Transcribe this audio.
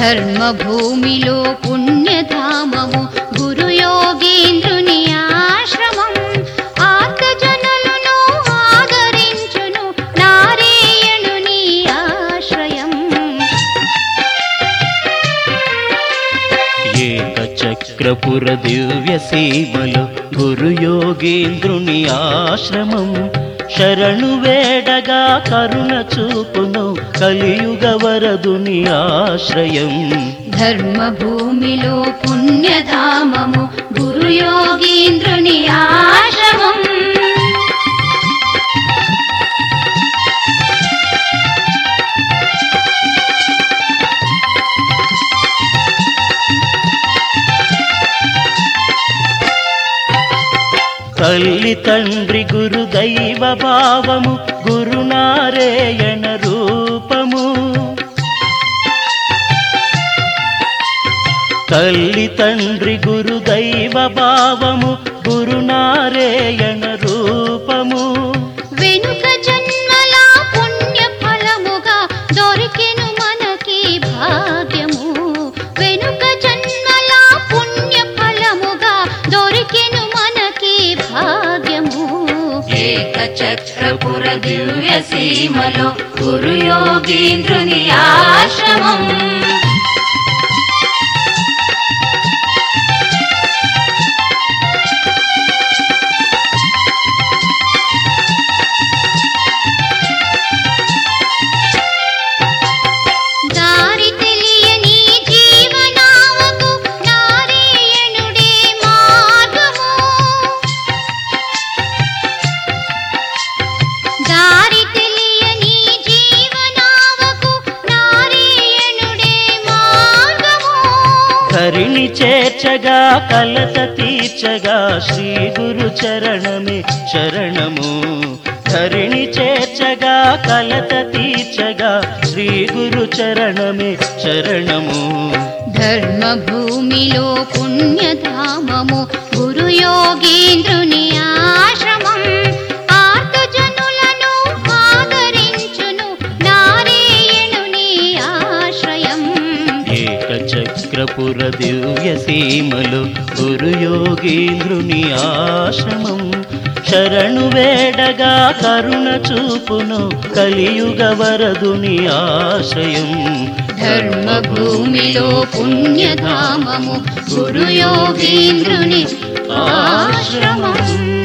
ధర్మభూమిలో పుణ్యధామము గురు యోగీంద్రుని ఆశ్రమం ఆర్తజనులను ఆదరించును నారాయణుని ఆశ్రయం ఏకచక్రపుర దివ్య సీమలో గురు యోగేంద్రుని ఆశ్రమం శరణు వేడగా కరుణ చూపును కలియుగ వరదుని ఆశ్రయం ధర్మభూమిలో పుణ్యధామము గురు యోగీంద్రుని ఆశ్రమం తల్లి తండ్రి గురు దైవ భావము గురునారాయణ రూపము తల్లి తండ్రి గురు దైవ భావము గురునారాయణ రూపము వెనుక జన్మల పుణ్య ఫలముగా దొరికెను మనకి భాగ్యము వెనుక జన్మల పుణ్య ఫలముగా దొరికెను మనకి భాగ్యము ఏకచక్రపుర దివ్య సీమలో గురు యోగీంద్రుని ఆశ్రమం దారి తెలియని జీవనావకు నారాయణుడే మార్గము దారి తెలియని జీవనావకు నారాయణుడే మార్గము ధరిణి చేర్చగా కలత తీర్చగా శ్రీ గురు చరణమే శరణము ధరిణి చేర్చగా కలత తీర్చగా శ్రీ గురు చరణమే శరణము ధర్మభూమిలో పుణ్యధామము గురు యోగీంద్రుని ఆశ్రమం ఆర్తజనులను ఆదరించును నారాయణుని ఆశ్రయం ఏకచక్రపుర దివ్య సీమలు గురు యోగీంద్రుని ఆశ్రమం శరణు వేడగా కరుణ చూపును కలియుగ వరదుని ఆశ్రయం ధర్మభూమిలో పుణ్యధామము గురు యోగీంద్రుని ఆశ్రమం